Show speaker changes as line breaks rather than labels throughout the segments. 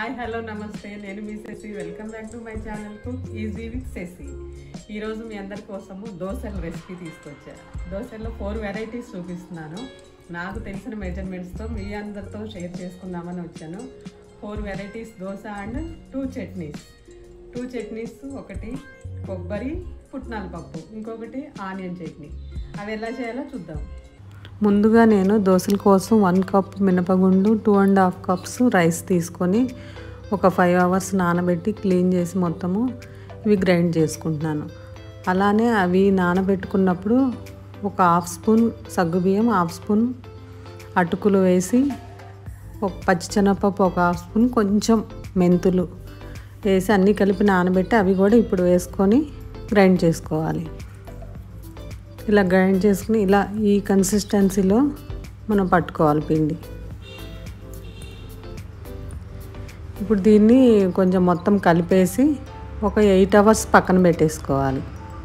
hi hello నమస్తే నేను మీ Sashi welcome back to my ఛానల్కు ఈజీ విత్ శశి ఈరోజు మీ అందరి కోసము దోశల రెసిపీ తీసుకొచ్చా దోశల్లో ఫోర్ వెరైటీస్ చూపిస్తున్నాను నాకు తెలిసిన మెజర్మెంట్స్తో మీ అందరితో షేర్ చేసుకుందామని వచ్చాను four varieties dosa and two chutneys two chutneys ఒకటి కొబ్బరి పుట్నాల పప్పు ఇంకొకటి ఆనియన్ చట్నీ అవి ఎలా చేయాలో చూద్దాం ముందుగా నేను దోశల కోసం వన్ కప్ మినపగుండు two and half cups rice తీసుకొని ఒక ఫైవ్ అవర్స్ నానబెట్టి క్లీన్ చేసి మొత్తము ఇవి గ్రైండ్ చేసుకుంటున్నాను అలానే అవి నానబెట్టుకున్నప్పుడు ఒక హాఫ్ స్పూన్ సగ్గుబియ్యం హాఫ్ స్పూన్ అటుకులు వేసి ఒక పచ్చిశనగపప్పు ఒక హాఫ్ స్పూన్ కొంచెం మెంతులు వేసి అన్నీ కలిపి నానబెట్టి అవి కూడా ఇప్పుడు వేసుకొని గ్రైండ్ చేసుకోవాలి ఇలా గ్రైండ్ చేసుకుని ఇలా ఈ కన్సిస్టెన్సీలో మనం పట్టుకోవాలి పిండి ఇప్పుడు దీన్ని కొంచెం మొత్తం కలిపేసి ఒక ఎయిట్ అవర్స్ పక్కన పెట్టేసుకోవాలి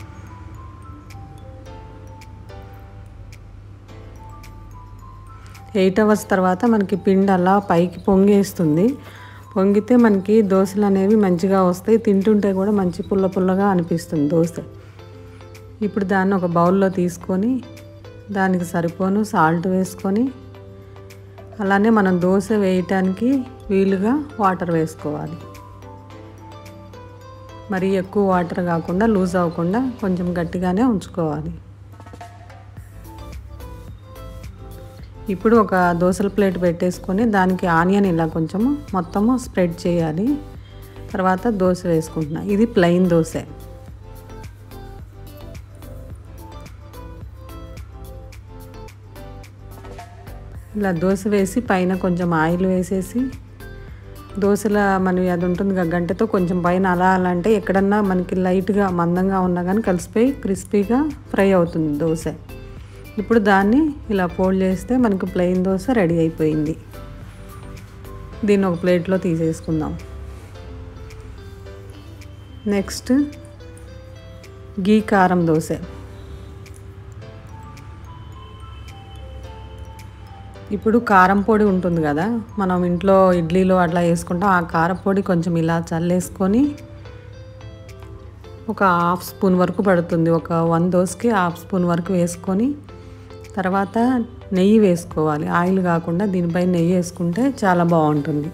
ఎయిట్ అవర్స్ తర్వాత మనకి పిండి అలా పైకి పొంగేస్తుంది పొంగితే మనకి దోశలు అనేవి మంచిగా వస్తాయి తింటుంటే కూడా మంచి పుల్ల పుల్లగా అనిపిస్తుంది దోశ ఇప్పుడు దాన్ని ఒక బౌల్లో తీసుకొని దానికి సరిపోను సాల్ట్ వేసుకొని అలానే మనం దోశ వేయటానికి వీలుగా వాటర్ వేసుకోవాలి మరి ఎక్కువ వాటర్ కాకుండా లూజ్ అవ్వకుండా కొంచెం గట్టిగానే ఉంచుకోవాలి ఇప్పుడు ఒక దోశల ప్లేట్ పెట్టేసుకొని దానికి ఆనియన్ ఇలా కొంచెము మొత్తము స్ప్రెడ్ చేయాలి తర్వాత దోశ వేసుకుంటున్నా ఇది ప్లెయిన్ దోశ ఇలా దోశ వేసి పైన కొంచెం ఆయిల్ వేసేసి దోశల మనవి అది ఉంటుంది కదా గంటతో కొంచెం పైన అలా అలా అంటే ఎక్కడన్నా మనకి లైట్గా మందంగా ఉన్నా కానీ కలిసిపోయి క్రిస్పీగా ఫ్రై అవుతుంది దోశ ఇప్పుడు దాన్ని ఇలా ఫోల్డ్ చేస్తే మనకు ప్లెయిన్ దోశ రెడీ అయిపోయింది దీన్ని ఒక ప్లేట్లో తీసేసుకుందాం నెక్స్ట్ గీ కారం దోశ ఇప్పుడు కారం పొడి ఉంటుంది కదా మనం ఇంట్లో ఇడ్లీలో అట్లా వేసుకుంటాం ఆ కారం పొడి కొంచెం ఇలా చల్లేసుకొని ఒక హాఫ్ స్పూన్ వరకు పడుతుంది ఒక వన్ దోస్కి హాఫ్ స్పూన్ వరకు వేసుకొని తర్వాత నెయ్యి వేసుకోవాలి ఆయిల్ కాకుండా దీనిపై నెయ్యి వేసుకుంటే చాలా బాగుంటుంది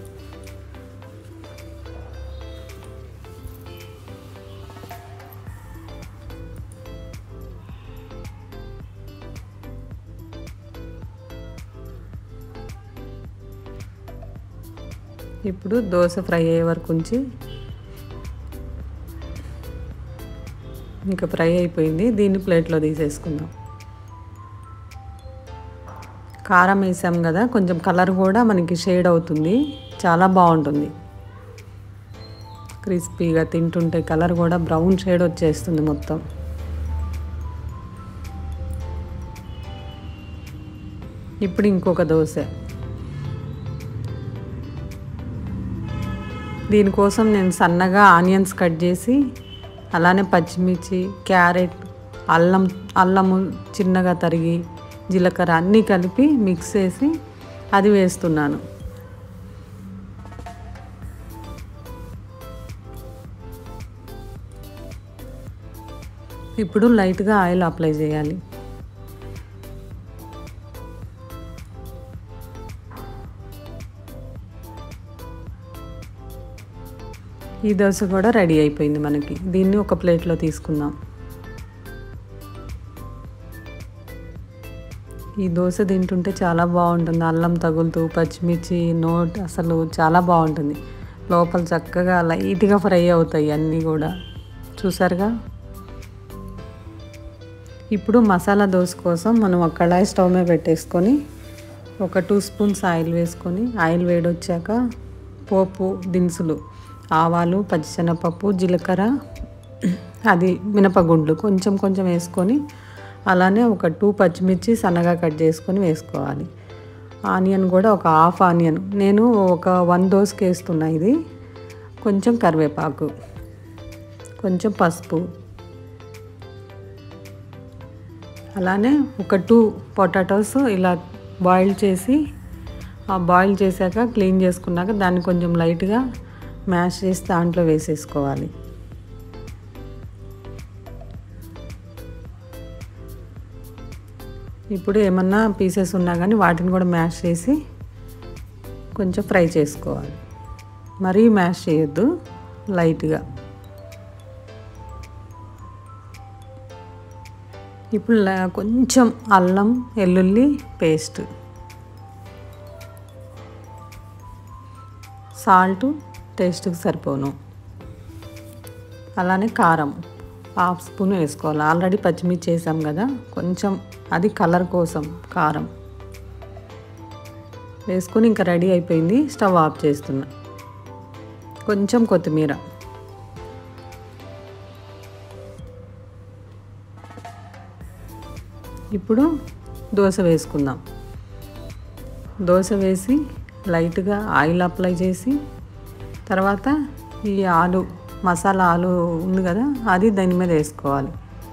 ఇప్పుడు దోశ ఫ్రై అయ్యే వరకు ఉంచి ఇంకా ఫ్రై అయిపోయింది దీన్ని ప్లేట్లో తీసేసుకుందాం కారం వేసాం కదా కొంచెం కలర్ కూడా మనకి షేడ్ అవుతుంది చాలా బాగుంటుంది క్రిస్పీగా తింటుంటే కలర్ కూడా బ్రౌన్ షేడ్ వచ్చేస్తుంది మొత్తం ఇప్పుడు ఇంకొక దోశ దీనికోసం నేను సన్నగా ఆనియన్స్ కట్ చేసి అలానే పచ్చిమిర్చి క్యారెట్ అల్లం అల్లము చిన్నగా తరిగి జీలకర్ర అన్నీ కలిపి మిక్స్ చేసి అది వేస్తున్నాను ఇప్పుడు లైట్గా ఆయిల్ అప్లై చేయాలి ఈ దోశ కూడా రెడీ అయిపోయింది మనకి దీన్ని ఒక ప్లేట్లో తీసుకుందాం ఈ దోశ తింటుంటే చాలా బాగుంటుంది అల్లం తగులుతూ పచ్చిమిర్చి నోట్ అసలు చాలా బాగుంటుంది లోపల చక్కగా లైట్గా ఫ్రై అవుతాయి అన్నీ కూడా చూసారుగా ఇప్పుడు మసాలా దోశ కోసం మనం ఒక కళాయి స్టవ్ మీద పెట్టేసుకొని ఒక టూ స్పూన్స్ ఆయిల్ వేసుకొని ఆయిల్ వేడొచ్చాక పోపు దినుసులు ఆవాలు పచ్చిశనగపప్పు జీలకర్ర అది మినపగుండ్లు కొంచెం కొంచెం వేసుకొని అలానే ఒక టూ పచ్చిమిర్చి సన్నగా కట్ చేసుకొని వేసుకోవాలి ఆనియన్ కూడా ఒక హాఫ్ ఆనియన్ నేను ఒక వన్ దోస్కి వేస్తున్నా ఇది కొంచెం కరివేపాకు కొంచెం పసుపు అలానే ఒక టూ పొటాటోస్ ఇలా బాయిల్ చేసి ఆ బాయిల్ చేశాక క్లీన్ చేసుకున్నాక దాన్ని కొంచెం లైట్గా మ్యాష్ చేసి దాంట్లో వేసేసుకోవాలి ఇప్పుడు ఏమన్నా పీసెస్ ఉన్నా కానీ వాటిని కూడా మ్యాష్ చేసి కొంచెం ఫ్రై చేసుకోవాలి మరీ మ్యాష్ చేయొద్దు లైట్గా ఇప్పుడు ల- కొంచెం అల్లం వెల్లుల్లి పేస్ట్ సాల్ట్ టేస్ట్కి సరిపోను అలానే కారం హాఫ్ స్పూన్ వేసుకోవాలి ఆల్రెడీ పచ్చిమిర్చి వేసాం కదా కొంచెం అది కలర్ కోసం కారం వేసుకొని ఇంకా రెడీ అయిపోయింది స్టవ్ ఆఫ్ చేస్తున్నా కొంచెం కొత్తిమీర ఇప్పుడు దోశ వేసుకుందాం దోశ వేసి లైట్గా ఆయిల్ అప్లై చేసి తర్వాత ఈ ఆలు మసాలా ఆలు ఉంది కదా అది దాని మీద వేసుకోవాలి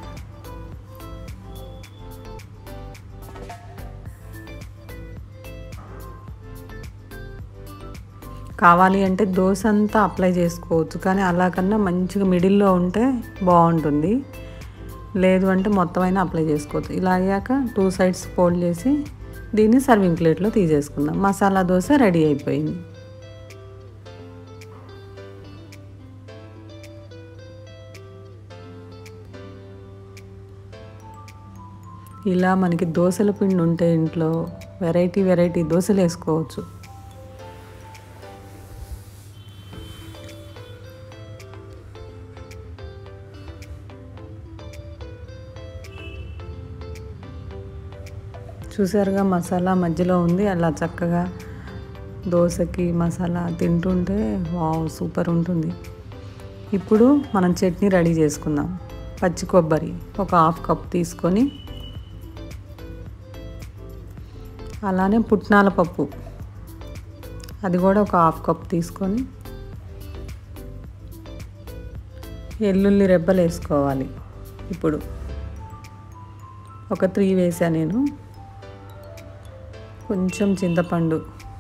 కావాలి అంటే దోశ అంతా అప్లై చేసుకోవచ్చు కానీ అలా కన్నా మంచిగా మిడిల్లో ఉంటే బాగుంటుంది లేదు అంటే మొత్తం అయినా అప్లై చేసుకోవచ్చు ఇలా అయ్యాక టూ సైడ్స్ ఫోల్డ్ చేసి దీన్ని సర్వింగ్ ప్లేట్లో తీసేసుకుందాం మసాలా దోశ రెడీ అయిపోయింది ఇలా మనకి దోశల పిండి ఉంటే ఇంట్లో వెరైటీ వెరైటీ దోశలు వేసుకోవచ్చు చూసారుగా మసాలా మధ్యలో ఉంది అలా చక్కగా దోశకి మసాలా తింటుంటే వావ్ సూపర్ ఉంటుంది ఇప్పుడు మనం చట్నీ రెడీ చేసుకుందాం పచ్చి కొబ్బరి ఒక హాఫ్ కప్ తీసుకొని అలానే పుట్నాల పప్పు అది కూడా ఒక హాఫ్ కప్ తీసుకొని ఎల్లుల్లి రెబ్బలు వేసుకోవాలి ఇప్పుడు ఒక త్రీ వేసా నేను కొంచెం చింతపండు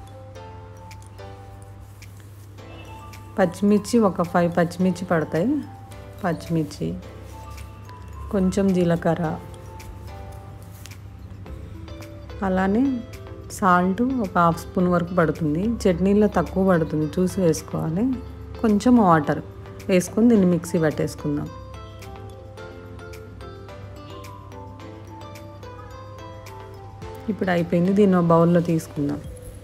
పచ్చిమిర్చి ఒక ఫైవ్ పచ్చిమిర్చి పడతాయి పచ్చిమిర్చి కొంచెం జీలకర్ర అలానే సాల్ట్ ఒక హాఫ్ స్పూన్ వరకు పడుతుంది చట్నీలో తక్కువ పడుతుంది చూసి వేసుకోవాలి కొంచెం వాటర్ వేసుకొని దీన్ని మిక్సీ పట్టేసుకుందాం ఇప్పుడు అయిపోయింది దీన్ని ఒక బౌల్లో తీసుకుందాం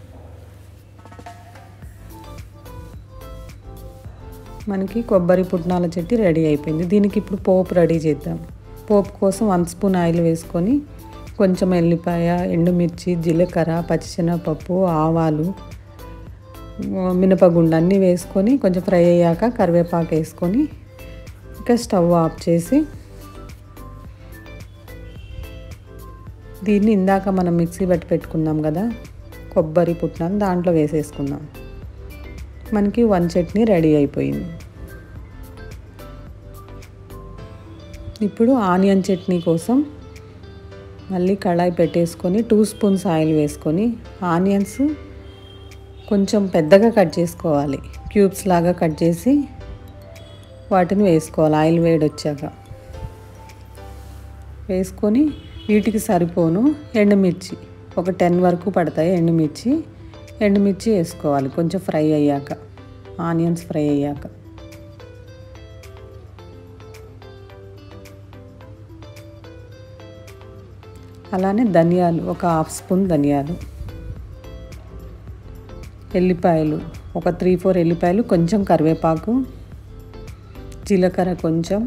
మనకి కొబ్బరి పుట్నాల చెట్టి రెడీ అయిపోయింది దీనికి ఇప్పుడు పోపు రెడీ చేద్దాం పోపు కోసం వన్ స్పూన్ ఆయిల్ వేసుకొని కొంచెం ఎల్లిపాయ ఎండుమిర్చి జీలకర్ర పచ్చిశనగపప్పు ఆవాలు మినపగుండు అన్నీ వేసుకొని కొంచెం ఫ్రై అయ్యాక కరివేపాకు వేసుకొని ఇంకా స్టవ్ ఆఫ్ చేసి దీన్ని ఇందాక మనం మిక్సీ పట్టి పెట్టుకున్నాం కదా కొబ్బరి పుట్నాలు దాంట్లో వేసేసుకుందాం మనకి వన్ చట్నీ రెడీ అయిపోయింది ఇప్పుడు ఆనియన్ చట్నీ కోసం మళ్ళీ కళాయి పెట్టేసుకొని టూ స్పూన్స్ ఆయిల్ వేసుకొని ఆనియన్స్ కొంచెం పెద్దగా కట్ చేసుకోవాలి క్యూబ్స్ లాగా కట్ చేసి వాటిని వేసుకోవాలి ఆయిల్ వేడి వచ్చాక వేసుకొని వీటికి సరిపోను ఎండుమిర్చి ఒక టెన్ వరకు పడతాయి ఎండుమిర్చి ఎండుమిర్చి వేసుకోవాలి కొంచెం ఫ్రై అయ్యాక ఆనియన్స్ ఫ్రై అయ్యాక అలానే ధనియాలు ఒక హాఫ్ స్పూన్ ధనియాలు ఎల్లిపాయలు ఒక త్రీ ఫోర్ ఎల్లిపాయలు కొంచెం కరివేపాకు జీలకర్ర కొంచెం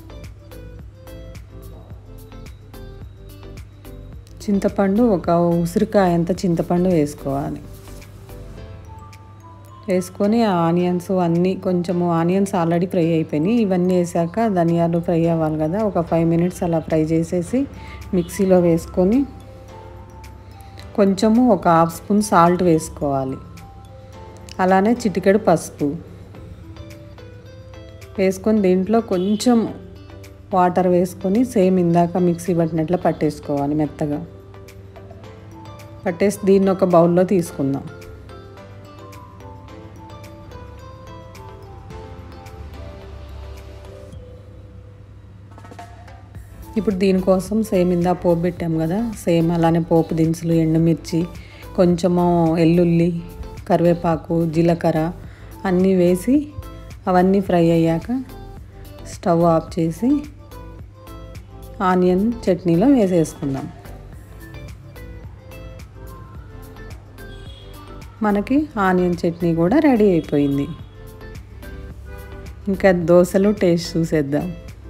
చింతపండు ఒక ఉసిరికాయ అంత చింతపండు వేసుకోవాలి వేసుకొని ఆనియన్స్ అన్నీ కొంచెము ఆనియన్స్ ఆల్రెడీ ఫ్రై అయిపోయినాయి ఇవన్నీ వేసాక ధనియాలు ఫ్రై అవ్వాలి కదా ఒక ఫైవ్ మినిట్స్ అలా ఫ్రై చేసేసి మిక్సీలో వేసుకొని కొంచెము ఒక హాఫ్ స్పూన్ సాల్ట్ వేసుకోవాలి అలానే చిటికెడు పసుపు వేసుకొని దీంట్లో కొంచెం వాటర్ వేసుకొని సేమ్ ఇందాక మిక్సీ పట్టినట్లు పట్టేసుకోవాలి మెత్తగా పట్టేసి దీన్ని ఒక బౌల్లో తీసుకుందాం ఇప్పుడు దీనికోసం సేమ్ ఇందా పోపు పెట్టాం కదా సేమ్ అలానే పోపు దినుసులు ఎండుమిర్చి కొంచెము ఎల్లుల్లి కరివేపాకు జీలకర్ర అన్నీ వేసి అవన్నీ ఫ్రై అయ్యాక స్టవ్ ఆఫ్ చేసి ఆనియన్ చట్నీలో వేసేసుకుందాం మనకి ఆనియన్ చట్నీ కూడా రెడీ అయిపోయింది ఇంకా దోశలు టేస్ట్ చూసేద్దాం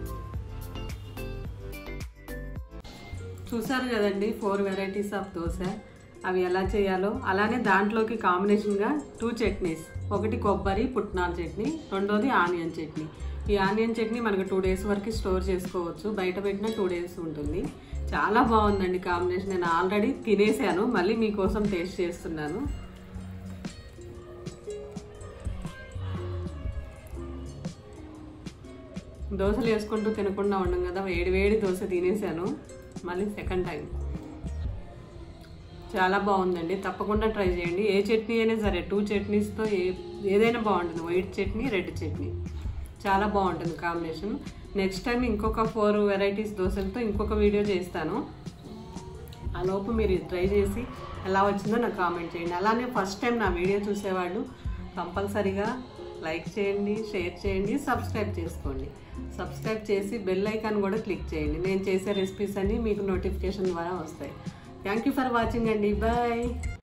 చూసారు కదండి ఫోర్ వెరైటీస్ ఆఫ్ దోశ అవి ఎలా చేయాలో అలానే దాంట్లోకి కాంబినేషన్గా టూ చట్నీస్ ఒకటి కొబ్బరి పుట్నాల చట్నీ రెండోది ఆనియన్ చట్నీ ఈ ఆనియన్ చట్నీ మనకు టూ డేస్ వరకు స్టోర్ చేసుకోవచ్చు బయట పెట్టిన టూ డేస్ ఉంటుంది చాలా బాగుందండి కాంబినేషన్ నేను ఆల్రెడీ తినేసాను మళ్ళీ మీకోసం టేస్ట్ చేస్తున్నాను దోశలు వేసుకుంటూ తినకుండా ఉండం కదా వేడి వేడి దోశ తినేసాను మళ్ళీ సెకండ్ టైం చాలా బాగుందండి తప్పకుండా ట్రై చేయండి ఏ చట్నీ అయినా సరే టూ చట్నీస్తో ఏ ఏదైనా బాగుంటుంది వైట్ చట్నీ రెడ్ చట్నీ చాలా బాగుంటుంది కాంబినేషన్ నెక్స్ట్ టైం ఇంకొక ఫోర్ వెరైటీస్ దోశలతో ఇంకొక వీడియో చేస్తాను ఆ లోపు మీరు ట్రై చేసి ఎలా వచ్చిందో నాకు కామెంట్ చేయండి అలానే ఫస్ట్ టైం నా వీడియో చూసేవాళ్ళు కంపల్సరీగా లైక్ చేయండి షేర్ చేయండి సబ్స్క్రైబ్ చేసుకోండి సబ్స్క్రైబ్ చేసి బెల్ ఐకాన్ కూడా క్లిక్ చేయండి నేను చేసే రెసిపీస్ అన్నీ మీకు నోటిఫికేషన్ ద్వారా వస్తాయి థ్యాంక్ యూ ఫర్ వాచింగ్ అండి బాయ్